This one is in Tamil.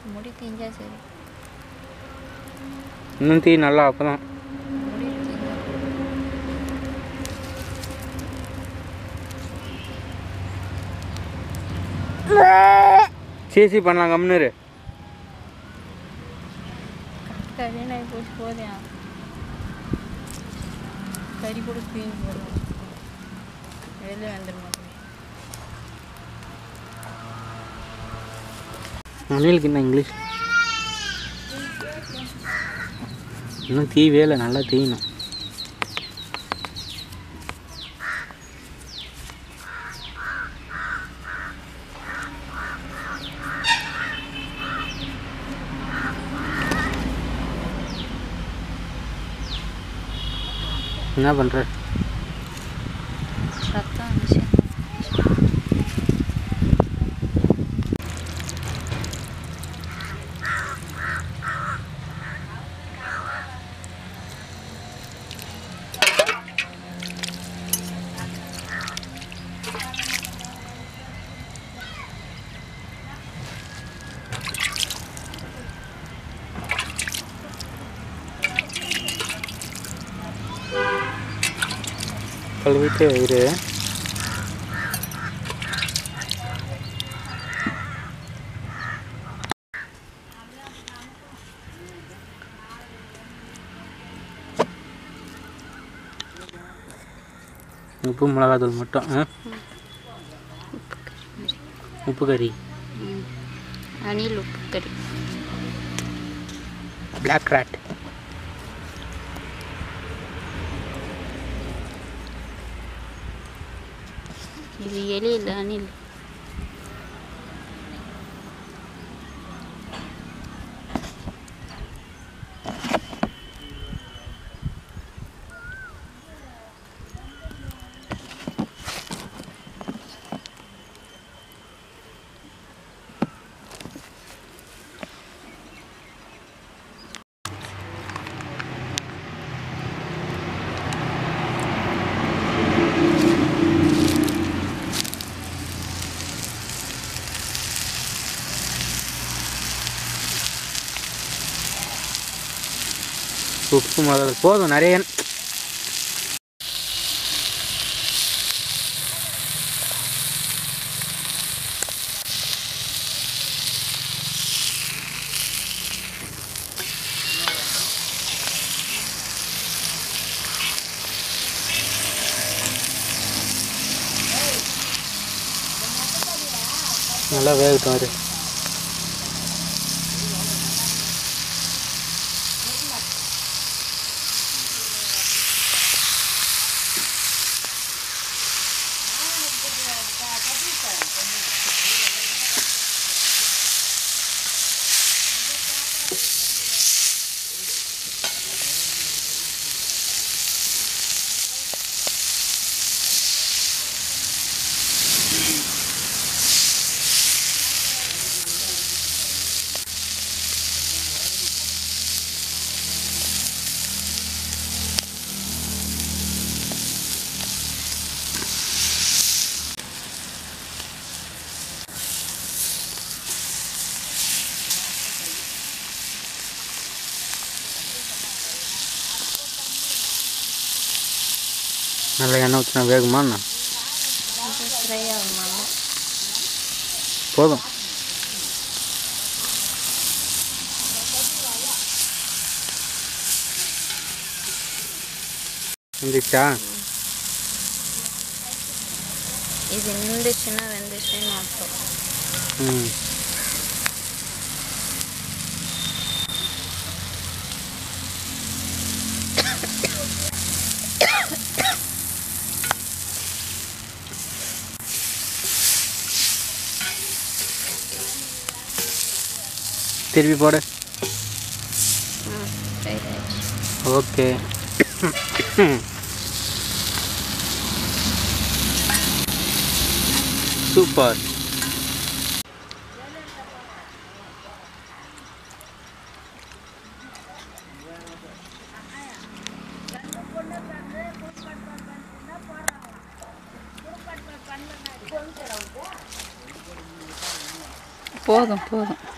முடி தீஞ்சா சரி இன்னும் தீ நல்லா அப்போ தான் முடி தீஞ்சா சேசி பண்ணலாம் கம்னுரு கல்யாணம் ஆகி போச்சு போதேன் கறி கூட தீஞ்சு போடும் வெளியே வந்துடுமா அனிலுக்கு என்ன இங்கிலீஷ் இன்னும் தீ வேலை நல்லா தீயணும் என்ன பண்ணுற ரத்தம் வந்துச்சு கழுவிட்டு இரு உப்பு மிளகாத்தூள் மட்டும் ஆ? உப்பு கறி ம். அணில் உப்பு கறி பிளாக் ராட் இது எலி இல்லை அணில் உப்பு மிளகா போதும் நிறைய நல்லா வேகட்டும் அது நல்லா எண்ணெய் ஊற்றினா வேகுமா என்ன? இது ஃப்ரை ஆகுமா போதும் வந்துச்சா இது நின்றுச்சுன்னா வெந்துச்சுன்னு அர்த்தம் ம் திருப்பி போடு ம் ஃப்ரை ஆயிடுச்சு ஓகே சூப்பர் போதும் போதும்